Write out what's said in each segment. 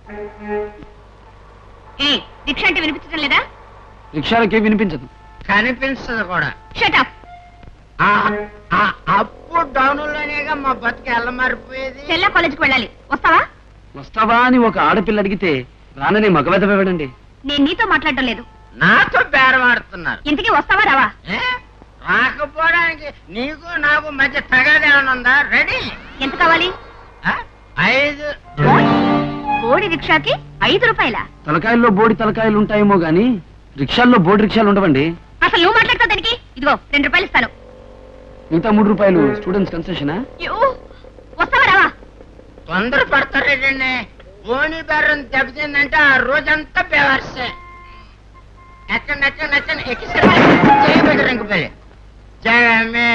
ఏ rickshaw అంటే వినిపించడం లేదా రిక్షాలకి వినిపించదు కనిపిస్తుంది కూడా షటప్ ఆ, ఆ, అప్పు డౌన్లోనేగా మా బతుకు ఎలా మారిపోయేది చెల్ల కాలేజీకి వెళ్ళాలి వస్తావా వస్తావా అని ఒక ఆడపిల్ల అడిగితే రానని మగవెదవేడండి నేను నీతో మాట్లాడడం లేదు నాతో బేరమాడుతున్నారు ఇంతకీ వస్తావా రావా ఏ? రాకపోవడానికి నీకు నాకు మధ్య తగాదేమన్నా ఉందా రెడీ ఎంత కావాలి ఆ? ఐదు బోడి రిక్షాకి ఐదు రూపాయల తలకాయల్లో బోడి తలకాయలు ఉంటాయేమో గాని రిక్షాల్లో బోడి రిక్షాలు ఉండవండి అసలు నువ్వు మాట్లాడతావు దానికి ఇదిగో రెండు రూపాయలు ఇస్తాను మిగతా మూడు రూపాయలు స్టూడెంట్స్ కన్సెషనా యో, వస్తావా రావా తొందర పడతారేటండి బోని బేరం దెబ్బతిందంటే ఆ రోజంతా బేవర్సే ఎక్కండి ఎక్కండి ఎక్కండి ఎక్కిసరి చేయబెట్టరు ఇంక పెళ్ళి జగమే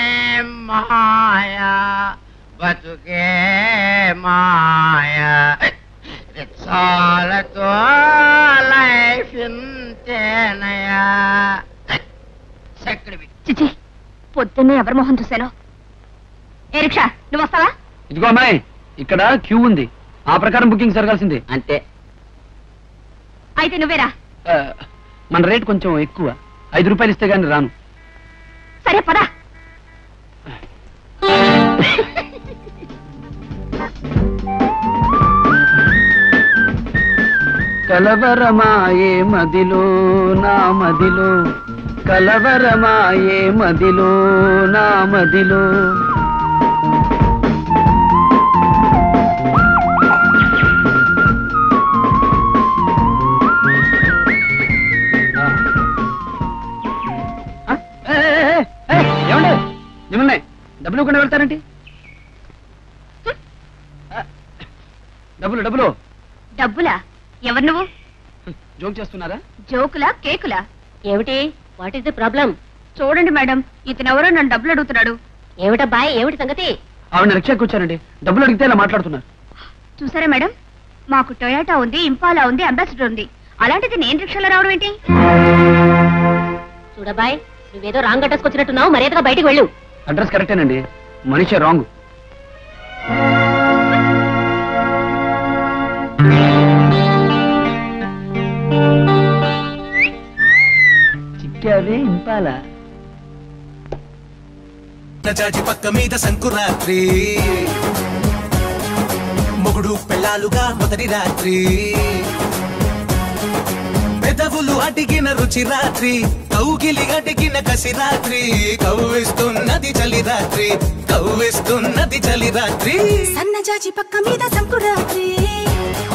మాయా బతుకే మాయా చాలతో లైఫ్ ఇంతేనయా చక్కడివి చిచి పొద్దున్నే ఎవరి మొహం చూశాను ఏ రిక్షా నువ్వు వస్తావా ఇదిగో అమ్మాయి ఇక్కడ క్యూ ఉంది ఆ ప్రకారం బుకింగ్ జరగాల్సిందే అంతే అయితే నువ్వేరా ఆ, మన రేట్ కొంచెం ఎక్కువ ఐదు రూపాయలు ఇస్తే గానీ రాను సరే పదా కలవరమాయే మదిలో నా మదిలో కలవరమాయే మదిలో నా మదిలో ఆ, ఏ, ఏ, ఏ, ఏ, ఏమండి మిమ్మల్ని డబ్బులు ఇవ్వకుండా వెళ్తారేంటి ఆ, డబ్బులు డబ్బులు డబ్బులా ఎవరు నువ్వు జోక్ చేస్తున్నారా జోకులా కేకులా ఏమిటి వాట్ ఈస్ ది ప్రాబ్లం చూడండి మేడం ఇతనెవరో నన్ను డబ్బులు అడుగుతున్నాడు ఏమిటబ్బాయ్ ఏమిటి సంగతి ఆవిడ రిక్షాకి వచ్చారండి డబ్బులు అడిగితే ఇలా మాట్లాడుతున్నారు చూసారా మేడం మాకు టొయాటా ఉంది ఇంపాలా ఉంది అంబాసిడర్ ఉంది అలాంటిది నేను రిక్షాలో రావడం ఏంటి చూడబాయ్ నువ్వేదో రాంగ్ అడ్రస్ వచ్చినట్టున్నావు మర్యాదగా బయటికి వెళ్ళు అడ్రస్ కరెక్టేనండి మనిషి రాంగ్ చిక్కావే ఇంపాలా చాచి పక్క మీద సంకురాత్రి మొగుడు పెళ్ళాలుగా మొదటి రాత్రి పెదవులు అడిగిన రుచి రాత్రి కౌగిలి అడిగిన కసి రాత్రి కవ్విస్తున్నది చలి రాత్రి కవ్విస్తున్నది చలి రాత్రి సన్నజాజి పక్క మీద సంకురాత్రి